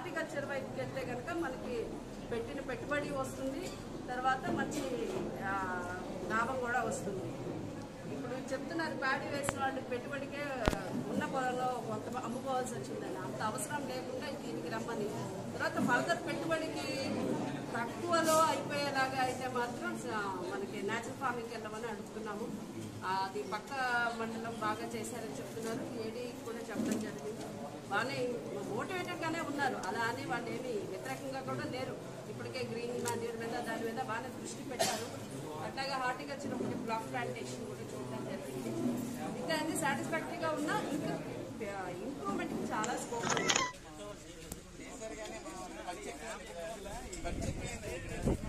horticulture వైపుకి వెళ్తే కనుక మనకి పెట్టిన పెట్టుబడి వస్తుంది తర్వాత మంచి ఆ, లాభం కూడా వస్తుంది ఇప్పుడు చెప్తున్నారు ప్యాడీ వేసిన వాళ్ళకి పెట్టుబడికే ఉన్న పొలంలో కొంత అమ్ముకోవాల్సి వచ్చిందని అంత అవసరం లేకుండా దీనికి రమ్మని తర్వాత ఫర్దర్ పెట్టుబడికి తక్కువలో అయిపోయేలాగా అయితే మాత్రం ఆ, మనకి న్యాచురల్ ఫార్మింగ్ వెళ్ళమని అడుగుతున్నాము ఆ, అది పక్క మండలం బాగా చేశారని చెప్తున్నారు ఏడీ కూడా చెప్పడం జరిగింది బాగానే మోటివేటెడ్ గానే ఉన్నారు అలా అని వాళ్ళు ఏమి వ్యతిరేకంగా కూడా లేరు ఇప్పటికే గ్రీన్ మాన్యూర్ మీద దాని మీద బాగానే దృష్టి పెట్టారు అట్లాగే హార్టికల్చర్ ఒకటి బ్లాక్ ప్లాంటేషన్ కూడా చూడడం జరిగింది ఇంకా అన్ని సాటిస్ఫాక్టరీగా ఉన్నా ఇంకా ఇంప్రూవ్మెంట్ చాలా స్కోప్ ఉంది